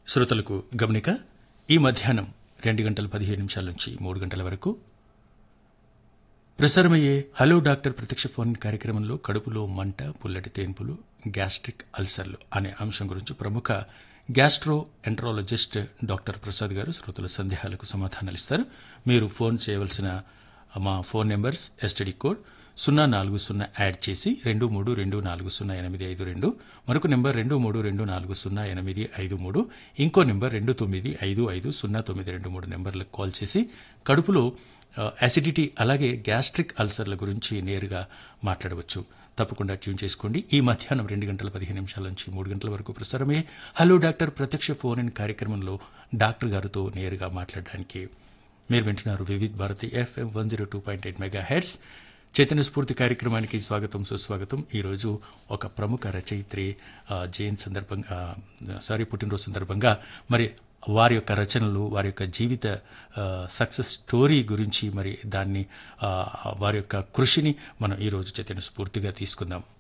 శ్రోతలకు గమనిక ఈ మధ్యాహ్నం రెండు గంటల పదిహేను నిమిషాల నుంచి మూడు గంటల వరకు ప్రసారమయ్యే హలో డాక్టర్ ప్రత్యక్ష ఫోన్ కార్యక్రమంలో కడుపులో మంట పుల్లటి తేన్పులు గ్యాస్ట్రిక్ అల్సర్లు అనే అంశం గురించి ప్రముఖ గ్యాస్ట్రో ఎంట్రాలజిస్ట్ డాక్టర్ ప్రసాద్ గారు శ్రోతల సందేహాలకు సమాధానాలు ఇస్తారు మీరు ఫోన్ చేయవలసిన మా ఫోన్ నెంబర్స్ ఎస్టీడీ కోడ్ సున్నా నాలుగు సున్నా యాడ్ చేసి రెండు మూడు రెండు నాలుగు సున్నా ఎనిమిది ఐదు రెండు మరొక నెంబర్ రెండు మూడు రెండు నాలుగు సున్నా ఎనిమిది ఐదు మూడు ఇంకో నెంబర్ రెండు తొమ్మిది ఐదు ఐదు సున్నా తొమ్మిది రెండు మూడు నెంబర్లకు కాల్ చేసి కడుపులో అసిడిటీ అలాగే గ్యాస్ట్రిక్ అల్సర్ల గురించి నేరుగా మాట్లాడవచ్చు తప్పకుండా ట్యూన్ చేసుకోండి ఈ మధ్యాహ్నం రెండు గంటల పదిహేను నిమిషాల నుంచి మూడు గంటల వరకు ప్రసారమే హలో డాక్టర్ ప్రత్యక్ష ఫోన్ ఇన్ కార్యక్రమంలో డాక్టర్ గారితో నేరుగా మాట్లాడడానికి మీరు వింటున్నారు Vividh Bharati FM one zero two point eight megahertz Chaitanya Spoorthi కార్యక్రమానికి స్వాగతం సుస్వాగతం ఈరోజు ఒక ప్రముఖ రచయిత్రి ఆ, జైన్ సందర్భంగా ఆ, సారీ పుట్టినరోజు సందర్భంగా మరి వారి యొక్క రచనలు వారి యొక్క జీవిత ఆ, సక్సెస్ స్టోరీ గురించి మరి దాన్ని ఆ, వారి యొక్క కృషిని మనం ఈరోజు చైతన్య స్ఫూర్తిగా తీసుకుందాం